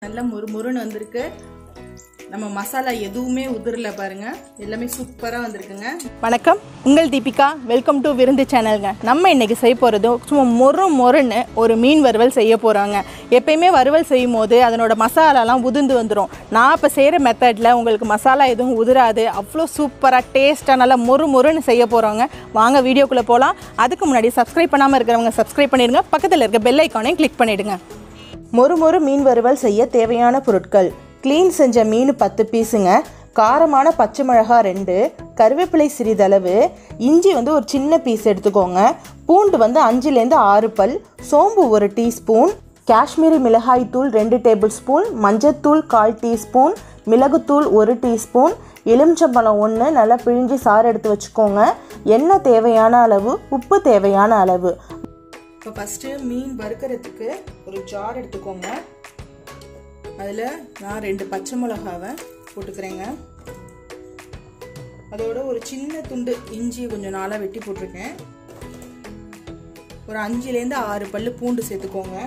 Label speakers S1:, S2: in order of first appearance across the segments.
S1: நல்லா மொறு மொறுன்னு வந்திருக்கு நம்ம மசாலா எதுவுமே உதிரல பாருங்க எல்லாமே சூப்பராக வந்திருக்குங்க
S2: வணக்கம் உங்கள் தீபிகா வெல்கம் டு விருந்து சேனலுங்க நம்ம இன்னைக்கு செய்ய போகிறது சும்மா மொறு மொறுன்னு ஒரு மீன் வறுவல் செய்ய போகிறாங்க எப்பயுமே வறுவல் செய்யும் போது அதனோட மசாலாலாம் உதிர்ந்து வந்துடும் நான் இப்போ செய்கிற மெத்தடில் உங்களுக்கு மசாலா எதுவும் உதிராது அவ்வளோ சூப்பராக டேஸ்ட்டாக நல்லா மொறு மொறுன்னு செய்ய போகிறோங்க வாங்க வீடியோக்குள்ளே போகலாம் அதுக்கு முன்னாடி சப்ஸ்கிரைப் பண்ணாமல் இருக்கிறவங்க சப்ஸ்கிரைப் பண்ணிடுங்க பக்கத்தில் இருக்க பெல் ஐக்கானையும் கிளிக் பண்ணிவிடுங்க
S3: மொறு மொறு மீன் வறுவல் செய்ய தேவையான பொருட்கள் க்ளீன் செஞ்ச மீன் பத்து பீஸுங்க காரமான பச்சை மிளகா ரெண்டு கருவேப்பிலை சிறிதளவு இஞ்சி வந்து ஒரு சின்ன பீஸ் எடுத்துக்கோங்க பூண்டு வந்து அஞ்சுலேருந்து ஆறு பல் சோம்பு ஒரு டீஸ்பூன் காஷ்மீரி மிளகாய் தூள் ரெண்டு டேபிள் ஸ்பூன் மஞ்சத்தூள் கால் டீஸ்பூன் மிளகுத்தூள் ஒரு டீஸ்பூன் எலுமிச்சம்பழம் ஒன்று நல்லா பிழிஞ்சு சாறு எடுத்து வச்சுக்கோங்க எண்ணெய் தேவையான அளவு உப்பு தேவையான அளவு
S1: இப்போ ஃபஸ்ட்டு மீன் வறுக்கிறதுக்கு ஒரு ஜார் எடுத்துக்கோங்க அதில் நான் ரெண்டு பச்சை மிளகாவை போட்டுக்கிறேங்க அதோட ஒரு சின்ன துண்டு இஞ்சி கொஞ்சம் நாளாக வெட்டி போட்டிருக்கேன் ஒரு அஞ்சுலேருந்து ஆறு பல்லு பூண்டு சேர்த்துக்கோங்க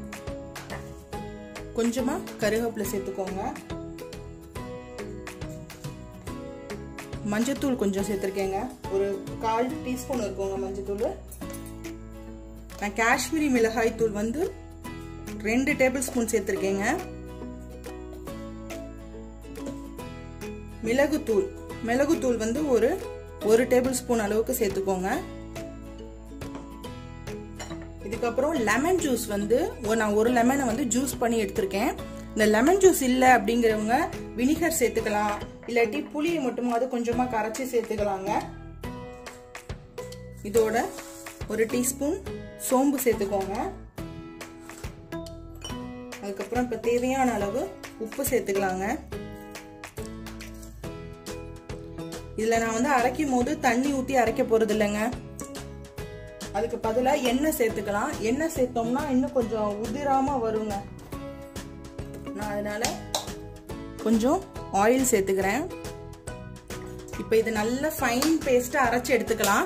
S1: கொஞ்சமாக கருவேப்பிலை சேர்த்துக்கோங்க மஞ்சத்தூள் கொஞ்சம் சேர்த்துருக்கேங்க ஒரு கால் டீஸ்பூன் இருக்குங்க மஞ்சத்தூள் நான் காஷ்மீரி மிளகாய் தூள் வந்து ரெண்டு டேபிள் ஸ்பூன் சேர்த்துருக்கேங்க மிளகுத்தூள் மிளகுத்தூள் வந்து ஒரு ஒரு டேபிள் ஸ்பூன் அளவுக்கு சேர்த்துக்கோங்க இதுக்கப்புறம் லெமன் ஜூஸ் வந்து நான் ஒரு லெமனை வந்து ஜூஸ் பண்ணி எடுத்திருக்கேன் இந்த லெமன் ஜூஸ் இல்லை அப்படிங்கிறவங்க வினிகர் சேர்த்துக்கலாம் இல்லாட்டி புளியை மட்டுமாவது கொஞ்சமாக கரைச்சி சேர்த்துக்கலாங்க இதோட ஒரு டீஸ்பூன் சோம்பு சேர்த்துக்கோங்க அதுக்கப்புறம் இப்போ தேவையான அளவு உப்பு சேர்த்துக்கலாங்க இதில் நான் வந்து அரைக்கும் போது தண்ணி ஊற்றி அரைக்க போகிறது இல்லைங்க அதுக்கு பதிலாக எண்ணெய் சேர்த்துக்கலாம் எண்ணெய் சேர்த்தோம்னா இன்னும் கொஞ்சம் உதிராமல் வருங்க நான் அதனால கொஞ்சம் ஆயில் சேர்த்துக்கிறேன் இப்போ இது நல்ல ஃபைன் பேஸ்ட்டாக அரைச்சி எடுத்துக்கலாம்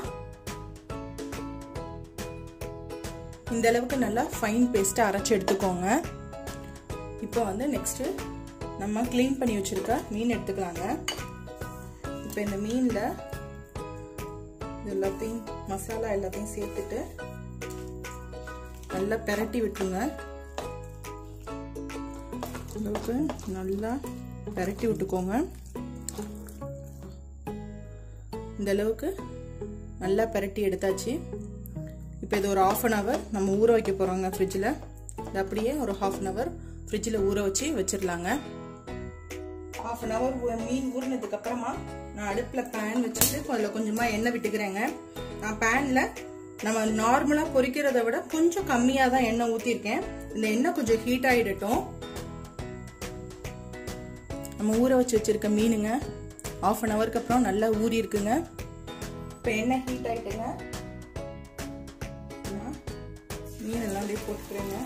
S1: இந்த அளவுக்கு நல்லா ஃபைன் பேஸ்ட்டாக அரைச்சி எடுத்துக்கோங்க இப்போ வந்து நெக்ஸ்ட்டு நம்ம க்ளீன் பண்ணி வச்சுருக்க மீன் எடுத்துக்கலாங்க இப்போ இந்த மீனில் எல்லாத்தையும் மசாலா எல்லாத்தையும் சேர்த்துட்டு நல்லா பெரட்டி விட்டுருங்க அளவுக்கு நல்லா பெரட்டி விட்டுக்கோங்க இந்த அளவுக்கு நல்லா பெரட்டி எடுத்தாச்சு இப்போ இது ஒரு ஆஃப் அன் ஹவர் நம்ம ஊற வைக்க போகிறோங்க ஃப்ரிட்ஜில் இது அப்படியே ஒரு ஹாஃப் அன் ஹவர் ஃப்ரிட்ஜில் ஊற வச்சு வச்சிடலாங்க ஹாஃப் அன் ஹவர் மீன் ஊறினதுக்கு அப்புறமா நான் அடுப்பில் பேன் வச்சுட்டு அதில் கொஞ்சமாக எண்ணெய் விட்டுக்கிறேங்க நான் பேனில் நம்ம நார்மலாக பொரிக்கிறத விட கொஞ்சம் கம்மியாக தான் எண்ணெய் ஊற்றிருக்கேன் இந்த எண்ணெய் கொஞ்சம் ஹீட் ஆகிடட்டும் நம்ம ஊற வச்சு வச்சுருக்க மீனுங்க ஆஃப் அன் ஹவருக்கு அப்புறம் நல்லா ஊறி இருக்குங்க இப்போ எண்ணெய் ஹீட் ஆகிட்டுங்க மீன் எல்லாம் அப்படியே போட்டுக்கிறேங்க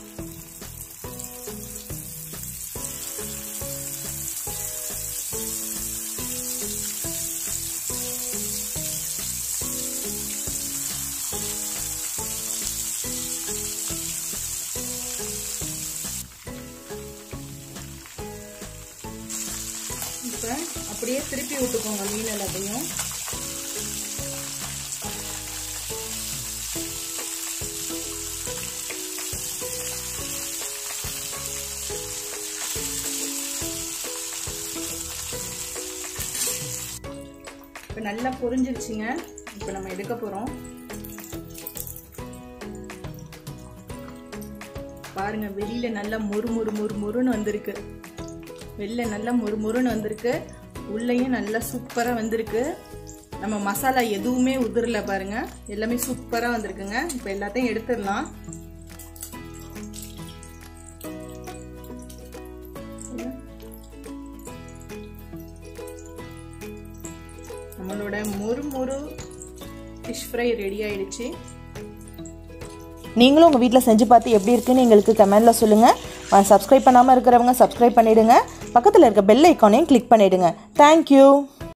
S1: இப்போ அப்படியே திருப்பி விட்டுக்கோங்க மீன் எல்லாத்தையும் இப்போ நல்லா பொரிஞ்சிருச்சுங்க இப்போ நம்ம எடுக்க போகிறோம் பாருங்க வெளியில நல்லா மொறு மொறு மொறு மொறுன்னு வந்திருக்கு வெளில நல்லா மொறு மொறுன்னு வந்திருக்கு உள்ளேயும் நல்லா சூப்பராக வந்திருக்கு நம்ம மசாலா எதுவுமே உதிரல பாருங்க எல்லாமே சூப்பராக வந்திருக்குங்க இப்போ எல்லாத்தையும் எடுத்துடலாம் நம்மளோட மொறு மொறு ஃபிஷ் ஃப்ரை ரெடி ஆயிடுச்சு
S3: நீங்களும் உங்கள் வீட்டில் செஞ்சு பார்த்து எப்படி இருக்குன்னு எங்களுக்கு கமெண்டில் சொல்லுங்கள் சப்ஸ்கிரைப் பண்ணாமல் இருக்கிறவங்க சப்ஸ்கிரைப் பண்ணிவிடுங்க பக்கத்தில் இருக்க பெல் ஐக்கானையும் கிளிக் பண்ணிவிடுங்க தேங்க்யூ